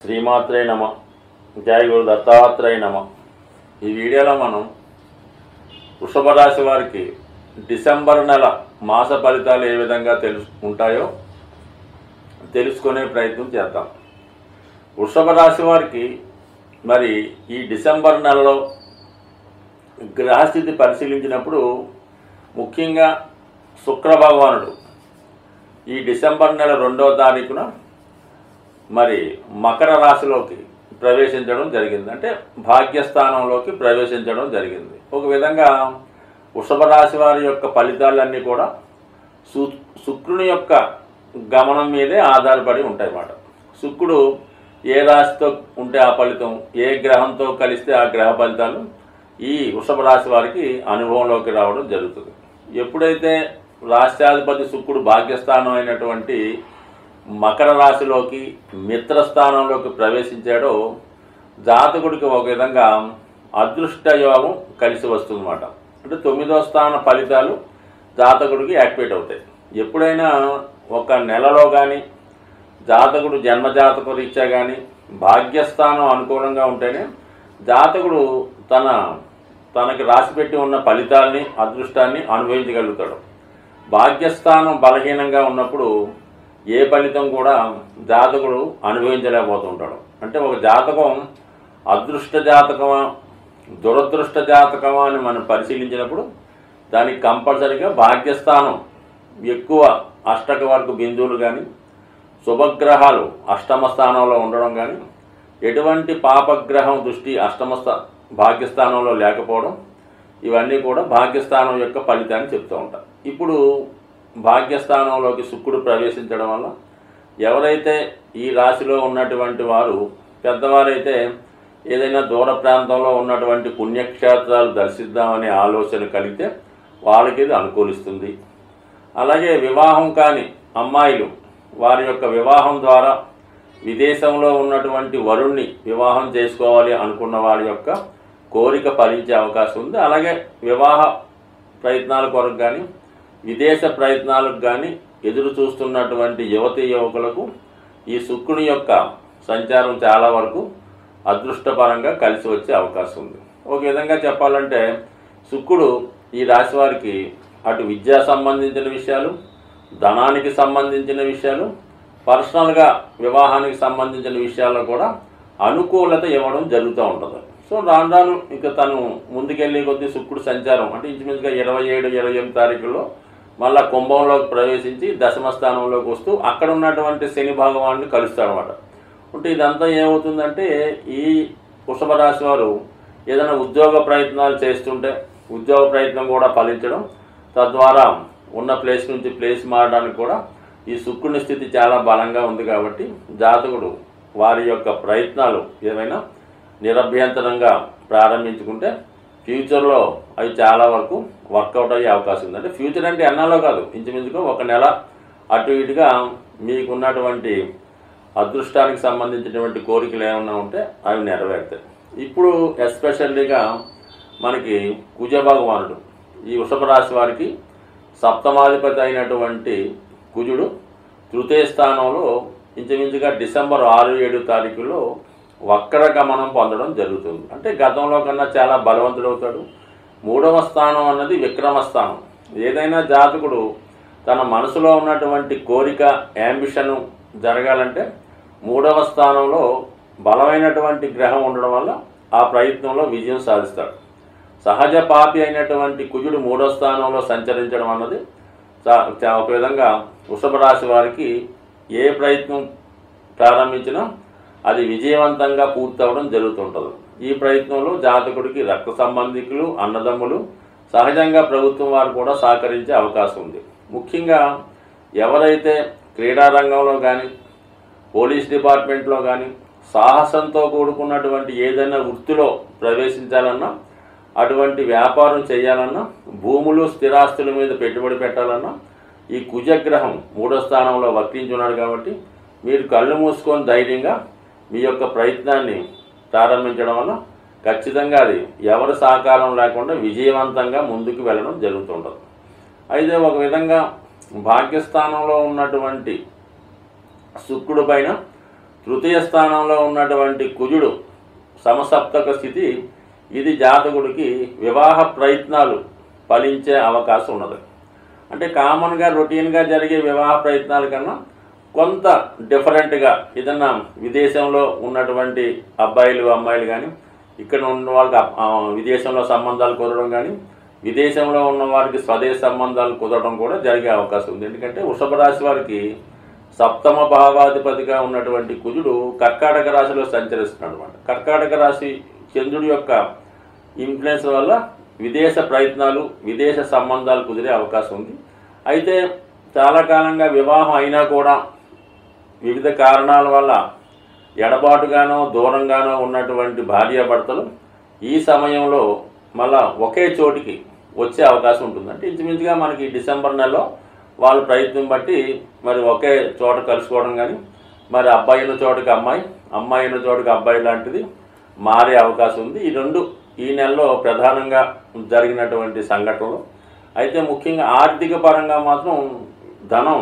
శ్రీమాత్రే నమ జయ గురు దత్తాత్రేయ నమ ఈ వీడియోలో మనం వృషభ రాశి వారికి డిసెంబర్ నెల మాస ఫలితాలు ఏ విధంగా తెలుసు ఉంటాయో తెలుసుకునే ప్రయత్నం చేద్దాం వృషభ రాశి వారికి మరి ఈ డిసెంబర్ నెలలో గ్రహస్థితి పరిశీలించినప్పుడు ముఖ్యంగా శుక్ర భగవానుడు ఈ డిసెంబర్ నెల రెండవ తారీఖున మరి మకర రాశిలోకి ప్రవేశించడం జరిగింది అంటే భాగ్యస్థానంలోకి ప్రవేశించడం జరిగింది ఒక విధంగా వృషభ రాశి వారి యొక్క ఫలితాలన్నీ కూడా సు శుక్రుని యొక్క గమనం మీదే ఆధారపడి ఉంటాయి అన్నమాట శుక్రుడు ఏ రాశితో ఉంటే ఆ ఫలితం ఏ గ్రహంతో కలిస్తే ఆ గ్రహ ఫలితాలు ఈ వృషభ రాశి వారికి అనుభవంలోకి రావడం జరుగుతుంది ఎప్పుడైతే రాష్ట్రాధిపతి శుక్రుడు భాగ్యస్థానం అయినటువంటి మకర రాశిలోకి మిత్రస్థానంలోకి ప్రవేశించాడో జాతకుడికి ఒక విధంగా అదృష్ట యోగం కలిసి వస్తుందన్నమాట అంటే తొమ్మిదో స్థాన ఫలితాలు జాతకుడికి యాక్టివేట్ అవుతాయి ఎప్పుడైనా ఒక నెలలో కానీ జాతకుడు జన్మజాతక రీత్యా కానీ భాగ్యస్థానం అనుకూలంగా ఉంటేనే జాతకుడు తన తనకి రాసిపెట్టి ఉన్న ఫలితాల్ని అదృష్టాన్ని అనుభవించగలుగుతాడు భాగ్యస్థానం బలహీనంగా ఉన్నప్పుడు ఏ ఫలితం కూడా జాతకుడు అనుభవించలేకపోతుంటాడు అంటే ఒక జాతకం అదృష్ట జాతకమా దురదృష్ట జాతకమా అని మనం పరిశీలించినప్పుడు దానికి కంపల్సరిగా భాగ్యస్థానం ఎక్కువ అష్టక వరకు బిందువులు కానీ శుభగ్రహాలు అష్టమ స్థానంలో ఉండడం కానీ ఎటువంటి పాపగ్రహం దృష్టి అష్టమ స్థా భాగ్యస్థానంలో లేకపోవడం ఇవన్నీ కూడా భాగ్యస్థానం యొక్క ఫలితాన్ని చెప్తూ ఉంటారు ఇప్పుడు భాగ్యస్థానంలోకి శుక్రుడు ప్రవేశించడం వల్ల ఎవరైతే ఈ రాశిలో ఉన్నటువంటి వారు పెద్దవారైతే ఏదైనా దూర ప్రాంతంలో ఉన్నటువంటి పుణ్యక్షేత్రాలు దర్శిద్దామనే ఆలోచన కలిగితే వాళ్ళకి ఇది అనుకూలిస్తుంది అలాగే వివాహం కాని అమ్మాయిలు వారి యొక్క వివాహం ద్వారా విదేశంలో ఉన్నటువంటి వరుణ్ణి వివాహం చేసుకోవాలి అనుకున్న వారి యొక్క కోరిక ఫలించే అవకాశం ఉంది అలాగే వివాహ ప్రయత్నాల కొరకు కానీ విదేశ ప్రయత్నాలకు కానీ ఎదురు చూస్తున్నటువంటి యువతి యువకులకు ఈ శుక్రుని యొక్క సంచారం చాలా వరకు అదృష్టపరంగా కలిసి వచ్చే అవకాశం ఉంది ఒక విధంగా చెప్పాలంటే శుక్రుడు ఈ రాశి వారికి అటు విద్యా సంబంధించిన విషయాలు ధనానికి సంబంధించిన విషయాలు పర్సనల్గా వివాహానికి సంబంధించిన విషయాల్లో కూడా అనుకూలత ఇవ్వడం జరుగుతూ ఉంటుంది సో రాను రాను ఇంకా తను ముందుకెళ్ళే కొద్దీ శుక్రుడు సంచారం అంటే ఇంచుమించుగా ఇరవై ఏడు ఇరవై ఎనిమిది తారీఖుల్లో మళ్ళా కుంభంలోకి ప్రవేశించి దశమ స్థానంలోకి వస్తూ అక్కడ ఉన్నటువంటి శని భగవాన్ని కలుస్తాడనమాట అంటే ఇదంతా ఏమవుతుందంటే ఈ వృషభ రాశి వారు ఏదైనా ఉద్యోగ ప్రయత్నాలు చేస్తుంటే ఉద్యోగ ప్రయత్నం కూడా ఫలించడం తద్వారా ఉన్న ప్లేస్ నుంచి ప్లేస్ మారడానికి కూడా ఈ శుక్రుని స్థితి చాలా బలంగా ఉంది కాబట్టి జాతకుడు వారి యొక్క ప్రయత్నాలు ఏమైనా నిరభ్యంతరంగా ప్రారంభించుకుంటే ఫ్యూచర్లో అవి చాలా వరకు వర్కౌట్ అయ్యే అవకాశం ఉంది అంటే ఫ్యూచర్ అంటే ఎన్నాలో కాదు ఇంచుమించుగా ఒక నెల అటు ఇటుగా మీకున్నటువంటి అదృష్టానికి సంబంధించినటువంటి కోరికలు ఏమైనా ఉంటే అవి నెరవేరుతాయి ఇప్పుడు ఎస్పెషల్లీగా మనకి కుజ భగవానుడు ఈ వృషభ రాశి వారికి సప్తమాధిపతి అయినటువంటి కుజుడు తృతీయ స్థానంలో ఇంచుమించుగా డిసెంబర్ ఆరు ఏడు తారీఖులో వక్ర గమనం పొందడం జరుగుతుంది అంటే గతంలో కన్నా చాలా బలవంతుడవుతాడు మూడవ స్థానం అన్నది విక్రమ స్థానం ఏదైనా జాతకుడు తన మనసులో ఉన్నటువంటి కోరిక యాంబిషన్ జరగాలంటే మూడవ స్థానంలో బలమైనటువంటి గ్రహం ఉండడం వల్ల ఆ ప్రయత్నంలో విజయం సాధిస్తాడు సహజ పాపి అయినటువంటి కుజుడు మూడో స్థానంలో సంచరించడం అన్నది చా- చా- ఒక విధంగా వృషభ రాశి వారికి ఏ ప్రయత్నం ప్రారంభించినా అది విజయవంతంగా పూర్తవడం జరుగుతుంటుంది ఈ ప్రయత్నంలో జాతకుడికి రక్త సంబంధికులు అన్నదమ్ములు సహజంగా ప్రభుత్వం వారు కూడా సహకరించే అవకాశం ఉంది ముఖ్యంగా ఎవరైతే క్రీడా రంగంలో కానీ పోలీస్ డిపార్ట్మెంట్లో కానీ సాహసంతో కూడుకున్నటువంటి ఏదైనా వృత్తిలో ప్రవేశించాలన్నా అటువంటి వ్యాపారం చేయాలన్నా భూములు స్థిరాస్తుల మీద పెట్టుబడి పెట్టాలన్నా ఈ కుజగ్రహం మూడో స్థానంలో వర్తించున్నాడు కాబట్టి మీరు కళ్ళు మూసుకొని ధైర్యంగా మీ యొక్క ప్రయత్నాన్ని ప్రారంభించడం వల్ల ఖచ్చితంగా అది ఎవరి సహకారం లేకుండా విజయవంతంగా ముందుకు వెళ్ళడం జరుగుతుంటుంది అయితే ఒక విధంగా భాగ్యస్థానంలో ఉన్నటువంటి శుక్రుడు పైన తృతీయ స్థానంలో ఉన్నటువంటి కుజుడు సమసప్తక స్థితి ఇది జాతకుడికి వివాహ ప్రయత్నాలు ఫలించే అవకాశం ఉన్నది అంటే కామన్గా రొటీన్గా జరిగే వివాహ ప్రయత్నాల కన్నా కొంత డిఫరెంట్గా ఏదన్నా విదేశంలో ఉన్నటువంటి అబ్బాయిలు అమ్మాయిలు కానీ ఇక్కడ ఉన్న వాళ్ళకి ఆ, విదేశంలో సంబంధాలు కుదరడం కానీ విదేశంలో ఉన్న వారికి స్వదేశ సంబంధాలు కుదరడం కూడా జరిగే అవకాశం ఉంది ఎందుకంటే వృషభ రాశి వారికి సప్తమ భావాధిపతిగా ఉన్నటువంటి కుజుడు కర్కాటక రాశిలో సంచరిస్తున్నాడు అనమాట కర్కాటక రాశి చంద్రుడి యొక్క ఇన్ఫ్లుయెన్స్ వల్ల విదేశ ప్రయత్నాలు విదేశ సంబంధాలు కుదిరే అవకాశం ఉంది అయితే చాలా కాలంగా వివాహం అయినా కూడా వివిధ కారణాల వల్ల ఎడబాటుగానో దూరంగానో ఉన్నటువంటి భార్యాభర్తలు ఈ సమయంలో మళ్ళా ఒకే చోటికి వచ్చే అవకాశం ఉంటుంది అంటే ఇంచుమించుగా మనకి డిసెంబర్ నెలలో వాళ్ళ ప్రయత్నం బట్టి మరి ఒకే చోట కలుసుకోవడం కానీ మరి అబ్బాయి ఉన్న చోటకి అమ్మాయి అమ్మాయి ఉన్న చోటకి అబ్బాయి లాంటిది మారే అవకాశం ఉంది ఈ రెండు ఈ నెలలో ప్రధానంగా జరిగినటువంటి సంఘటనలు అయితే ముఖ్యంగా ఆర్థిక పరంగా మాత్రం ధనం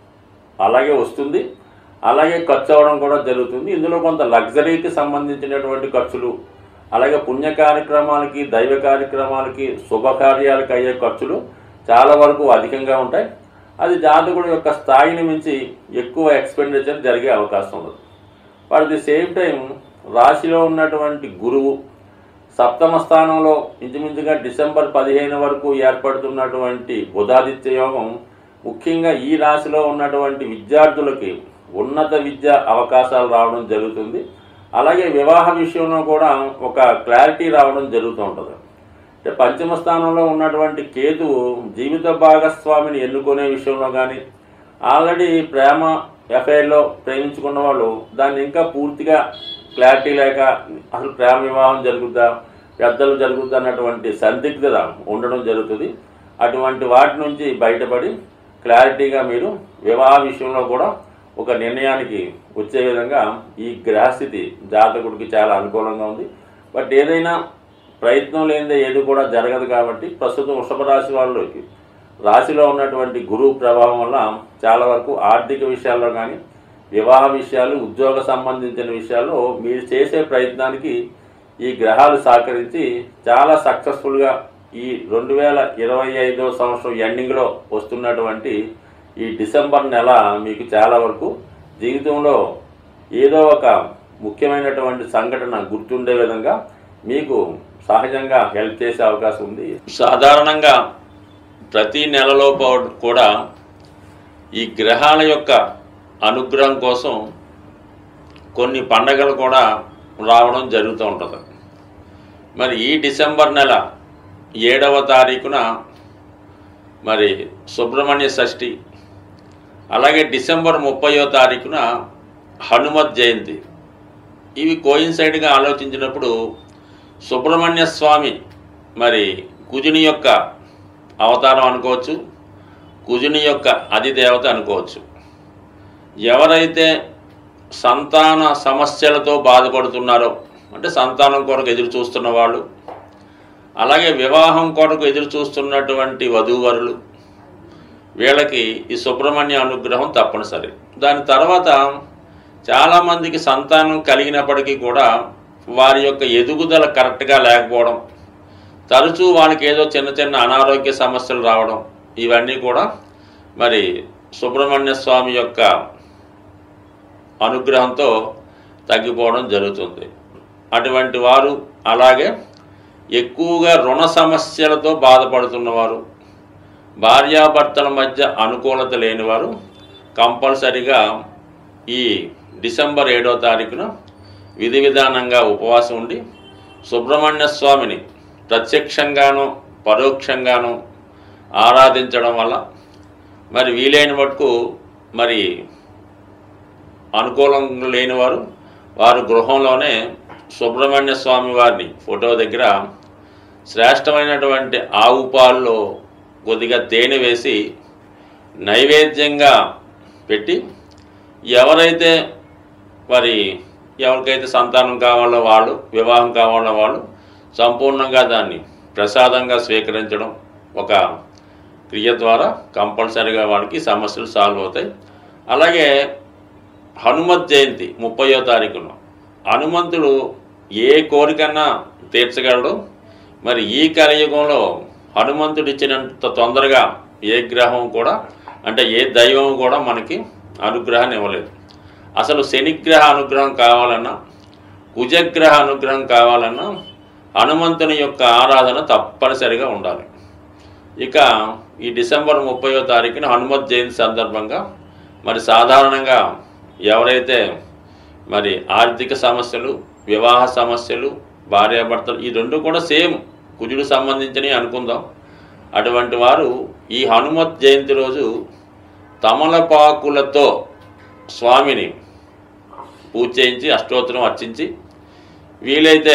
అలాగే వస్తుంది అలాగే ఖర్చు అవ్వడం కూడా జరుగుతుంది ఇందులో కొంత లగ్జరీకి సంబంధించినటువంటి ఖర్చులు అలాగే పుణ్య కార్యక్రమాలకి దైవ కార్యక్రమాలకి శుభకార్యాలకు అయ్యే ఖర్చులు చాలా వరకు అధికంగా ఉంటాయి అది జాతకుడు యొక్క స్థాయిని మించి ఎక్కువ ఎక్స్పెండిచర్ జరిగే అవకాశం ఉంది బట్ ది సేమ్ టైం రాశిలో ఉన్నటువంటి గురువు సప్తమ స్థానంలో ఇంచుమించుగా డిసెంబర్ పదిహేను వరకు ఏర్పడుతున్నటువంటి బుధాదిత్య యోగం ముఖ్యంగా ఈ రాశిలో ఉన్నటువంటి విద్యార్థులకి ఉన్నత విద్య అవకాశాలు రావడం జరుగుతుంది అలాగే వివాహ విషయంలో కూడా ఒక క్లారిటీ రావడం జరుగుతూ ఉంటుంది అంటే పంచమ స్థానంలో ఉన్నటువంటి కేతువు జీవిత భాగస్వామిని ఎన్నుకునే విషయంలో కానీ ఆల్రెడీ ప్రేమ ఎఫ్ఐఆర్లో ప్రేమించుకున్న వాళ్ళు దాన్ని ఇంకా పూర్తిగా క్లారిటీ లేక అసలు ప్రేమ వివాహం జరుగుద్దా పెద్దలు జరుగుద్దా అన్నటువంటి సందిగ్ధత ఉండడం జరుగుతుంది అటువంటి వాటి నుంచి బయటపడి క్లారిటీగా మీరు వివాహ విషయంలో కూడా ఒక నిర్ణయానికి వచ్చే విధంగా ఈ గ్రహస్థితి జాతకుడికి చాలా అనుకూలంగా ఉంది బట్ ఏదైనా ప్రయత్నం లేనిదే ఏది కూడా జరగదు కాబట్టి ప్రస్తుతం వృషభ రాశి వాళ్ళకి రాశిలో ఉన్నటువంటి గురువు ప్రభావం వల్ల చాలా వరకు ఆర్థిక విషయాల్లో కానీ వివాహ విషయాలు ఉద్యోగ సంబంధించిన విషయాల్లో మీరు చేసే ప్రయత్నానికి ఈ గ్రహాలు సహకరించి చాలా సక్సెస్ఫుల్గా ఈ రెండు వేల ఇరవై ఐదో సంవత్సరం ఎండింగ్లో వస్తున్నటువంటి ఈ డిసెంబర్ నెల మీకు చాలా వరకు జీవితంలో ఏదో ఒక ముఖ్యమైనటువంటి సంఘటన గుర్తుండే విధంగా మీకు సహజంగా హెల్ప్ చేసే అవకాశం ఉంది సాధారణంగా ప్రతి నెలలో పో- కూడా ఈ గ్రహాల యొక్క అనుగ్రహం కోసం కొన్ని పండగలు కూడా రావడం జరుగుతూ ఉంటుంది మరి ఈ డిసెంబర్ నెల ఏడవ తారీఖున మరి సుబ్రహ్మణ్య షష్ఠి అలాగే డిసెంబర్ ముప్పయో తారీఖున హనుమత్ జయంతి ఇవి కోయిన్సైడ్గా ఆలోచించినప్పుడు సుబ్రహ్మణ్య స్వామి మరి కుజుని యొక్క అవతారం అనుకోవచ్చు కుజుని యొక్క అధిదేవత అనుకోవచ్చు ఎవరైతే సంతాన సమస్యలతో బాధపడుతున్నారో అంటే సంతానం కొరకు ఎదురు చూస్తున్న వాళ్ళు అలాగే వివాహం కొరకు ఎదురు చూస్తున్నటువంటి వధూవరులు వీళ్ళకి ఈ సుబ్రహ్మణ్య అనుగ్రహం తప్పనిసరి దాని తర్వాత చాలామందికి సంతానం కలిగినప్పటికీ కూడా వారి యొక్క ఎదుగుదల కరెక్ట్గా లేకపోవడం తరచూ వాళ్ళకి ఏదో చిన్న చిన్న అనారోగ్య సమస్యలు రావడం ఇవన్నీ కూడా మరి సుబ్రహ్మణ్య స్వామి యొక్క అనుగ్రహంతో తగ్గిపోవడం జరుగుతుంది అటువంటి వారు అలాగే ఎక్కువగా రుణ సమస్యలతో బాధపడుతున్నవారు భార్యాభర్తల మధ్య అనుకూలత లేనివారు కంపల్సరిగా ఈ డిసెంబర్ ఏడో తారీఖున విధి విధానంగా ఉపవాసం ఉండి సుబ్రహ్మణ్య స్వామిని ప్రత్యక్షంగాను పరోక్షంగాను ఆరాధించడం వల్ల మరి వీలైన మటుకు మరి అనుకూలం లేనివారు వారు గృహంలోనే సుబ్రహ్మణ్య స్వామి వారిని ఫోటో దగ్గర శ్రేష్టమైనటువంటి ఆవు పాల్లో కొద్దిగా తేనె వేసి నైవేద్యంగా పెట్టి ఎవరైతే మరి ఎవరికైతే సంతానం కావాలో వాళ్ళు వివాహం కావాలో వాళ్ళు సంపూర్ణంగా దాన్ని ప్రసాదంగా స్వీకరించడం ఒక క్రియ ద్వారా కంపల్సరీగా వాడికి సమస్యలు సాల్వ్ అవుతాయి అలాగే హనుమత్ జయంతి ముప్పయో తారీఖున హనుమంతుడు ఏ కోరికన్నా తీర్చగలడు మరి ఈ కలియుగంలో హనుమంతుడు ఇచ్చినంత తొందరగా ఏ గ్రహం కూడా అంటే ఏ దైవం కూడా మనకి అనుగ్రహాన్ని ఇవ్వలేదు అసలు శనిగ్రహ అనుగ్రహం కావాలన్నా కుజగ్రహ అనుగ్రహం కావాలన్నా హనుమంతుని యొక్క ఆరాధన తప్పనిసరిగా ఉండాలి ఇక ఈ డిసెంబర్ ముప్పయో తారీఖున హనుమత్ జయంతి సందర్భంగా మరి సాధారణంగా ఎవరైతే మరి ఆర్థిక సమస్యలు వివాహ సమస్యలు భార్యాభర్తలు ఈ రెండు కూడా సేమ్ కుజుడు సంబంధించినవి అనుకుందాం అటువంటి వారు ఈ హనుమత్ జయంతి రోజు తమలపాకులతో స్వామిని పూజ చేయించి అష్టోత్తరం అర్చించి వీలైతే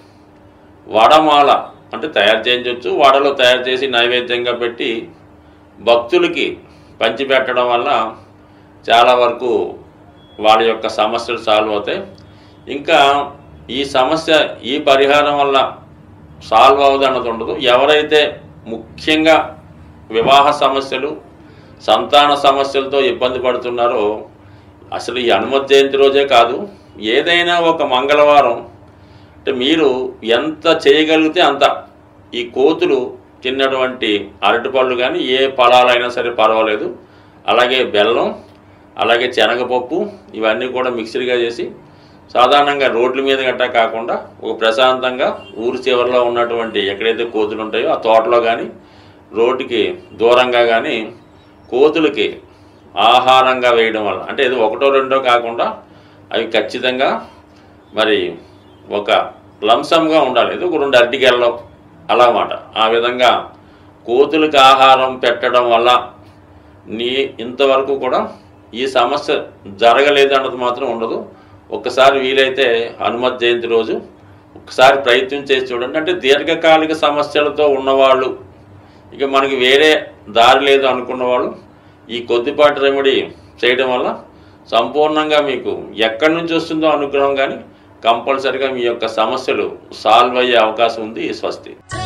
వడమాల అంటే తయారు చేయించవచ్చు వడలో తయారు చేసి నైవేద్యంగా పెట్టి భక్తులకి పంచిపెట్టడం వల్ల చాలా వరకు వాళ్ళ యొక్క సమస్యలు సాల్వ్ అవుతాయి ఇంకా ఈ సమస్య ఈ పరిహారం వల్ల సాల్వ్ అవ్వదు అన్నది ఉండదు ఎవరైతే ముఖ్యంగా వివాహ సమస్యలు సంతాన సమస్యలతో ఇబ్బంది పడుతున్నారో అసలు ఈ హనుమత్ జయంతి రోజే కాదు ఏదైనా ఒక మంగళవారం అంటే మీరు ఎంత చేయగలిగితే అంత ఈ కోతులు తిన్నటువంటి అరటిపళ్ళు కానీ ఏ ఫలాలైనా సరే పర్వాలేదు అలాగే బెల్లం అలాగే శనగపప్పు ఇవన్నీ కూడా మిక్సీగా చేసి సాధారణంగా రోడ్ల మీద గట్టా కాకుండా ఒక ప్రశాంతంగా ఊరి చివరిలో ఉన్నటువంటి ఎక్కడైతే కోతులు ఉంటాయో ఆ తోటలో కానీ రోడ్డుకి దూరంగా కానీ కోతులకి ఆహారంగా వేయడం వల్ల అంటే ఇది ఒకటో రెండో కాకుండా అవి ఖచ్చితంగా మరి ఒక లంసంగా ఉండాలి ఇది ఒక రెండు అరటికెళ్ళలో అలా మాట ఆ విధంగా కోతులకు ఆహారం పెట్టడం వల్ల నీ ఇంతవరకు కూడా ఈ సమస్య జరగలేదు అన్నది మాత్రం ఉండదు ఒక్కసారి వీలైతే హనుమత్ జయంతి రోజు ఒకసారి ప్రయత్నం చేసి చూడండి అంటే దీర్ఘకాలిక సమస్యలతో ఉన్నవాళ్ళు ఇక మనకి వేరే దారి లేదు అనుకున్న వాళ్ళు ఈ కొద్దిపాటి రెమెడీ చేయడం వల్ల సంపూర్ణంగా మీకు ఎక్కడి నుంచి వస్తుందో అనుగ్రహం కానీ కంపల్సరిగా మీ యొక్క సమస్యలు సాల్వ్ అయ్యే అవకాశం ఉంది స్వస్తి